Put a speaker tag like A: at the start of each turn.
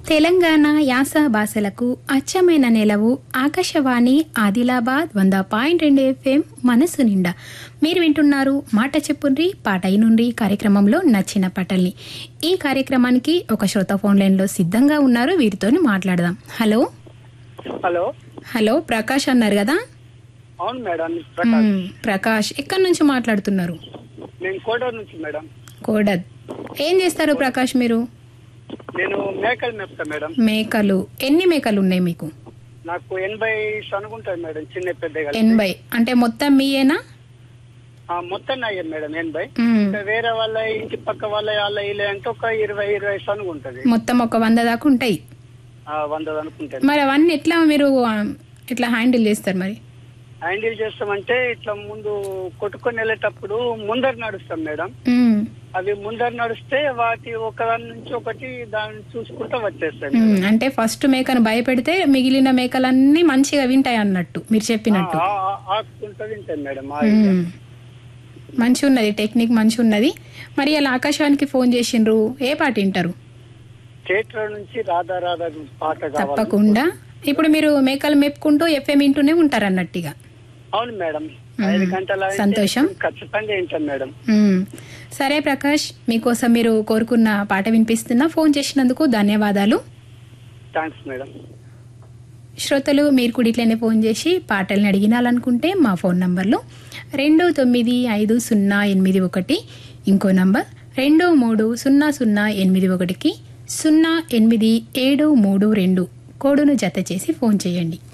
A: తెలంగాణ యాస భాషలకు అచ్చమైన నెలవు ఆకాశవాణి ఆదిలాబాద్ వంద పాయింట్ రెండు ఎఫ్ఎం మనసు నిండా మీరు వింటున్నారు మాట చెప్పుండ్రి పాట అయినుండ్రి కార్యక్రమంలో నచ్చిన పాటల్ని ఈ కార్యక్రమానికి ఒక శ్రోత ఫోన్ లైన్లో సిద్ధంగా ఉన్నారు వీరితోని మాట్లాడదాం హలో
B: హలో
A: హలో ప్రకాష్ అన్నారు కదా
B: అవును మేడం ప్రకాష్
A: మ్మ్, ప్రకాష్ ఎక్కడి నుంచి మాట్లాడుతున్నారు
B: నేను కోడూరు నుంచి మేడం
A: కోడద్ ఏం చేస్తారు ప్రకాష్ మీరు
B: నేను మేకలు మేపుతా మేడం
A: మేకలు ఎన్ని మేకలు ఉన్నాయి మీకు
B: నాకు ఎనభై అనుకుంటాయి మేడం చిన్న పెద్దగా
A: ఎనభై అంటే మొత్తం మీయేనా
B: ఆ, మొత్తం అయ్యాం మేడం ఎనభై
A: మ్మ్.
B: ఇంకా వేరే వాళ్ళ ఇంటి పక్క వాళ్ళ వాళ్ళ ఇలా అంటే ఒక ఇరవై ఇరవై అనుకుంటది
A: మొత్తం ఒక వంద దాకా ఉంటాయి
B: ఆ, వంద అనుకుంటది
A: మరి అవన్నీ ఎట్లా మీరు ఆ, ఇట్లా హ్యాండిల్ చేస్తారు మరి
B: హ్యాండిల్ చేస్తామంటే ఇట్లా ముందు కొట్టుకొని వెళ్ళేటప్పుడు ముందర నడుస్తాం మేడం
A: మ్మ్.
B: అవి ముందర నడిస్తే వాటి ఒకదాని నుంచి ఒకటి దాన్ని చూసుకుంటూ వచ్చేస్తాయి
A: మ్మ్. అంటే ఫస్ట్ మేకను భయపెడితే మిగిలిన మేకలన్నీ మంచిగా వింటాయి అన్నట్టు మీరు చెప్పినట్టు
B: ఆకుంటూ తింటాయి మేడం ఆ
A: మ్మ్. మంచి ఉన్నది టెక్నిక్ మంచి ఉన్నది మరి అలా ఆకాశవానికి ఫోన్ చేసిండ్రు ఏ పాట వింటారు
B: థియేటర్ నుంచి రాధా రాధా పాట కావాలి
A: తప్పకుండా ఇప్పుడు మీరు మేకలు మేపుకుంటూ ఎఫ్ఎం వింటూనే ఉంటారు అన్నట్టుగా
B: అవును మేడం ఐదు గంటల అయితే
A: సంతోషం.
B: ఖచ్చితంగా వింటాను మేడం
A: మ్మ్. సరే ప్రకాష్ మీకోసం మీరు కోరుకున్న పాట వినిపిస్తున్నా ఫోన్ చేసినందుకు ధన్యవాదాలు
B: థ్యాంక్స్ మేడం
A: శ్రోతలు మీరు కూడా ఇట్లనే ఫోన్ చేసి పాటల్ని అడిగినాలనుకుంటే మా ఫోన్ నంబర్లు రెండు తొమ్మిది ఐదు సున్నా ఎనిమిది ఒకటి ఇంకో నంబర్ రెండు మూడు సున్నా సున్నా ఎనిమిది ఒకటికి సున్నా ఎనిమిది ఏడు మూడు రెండు కోడును జత చేసి ఫోన్ చేయండి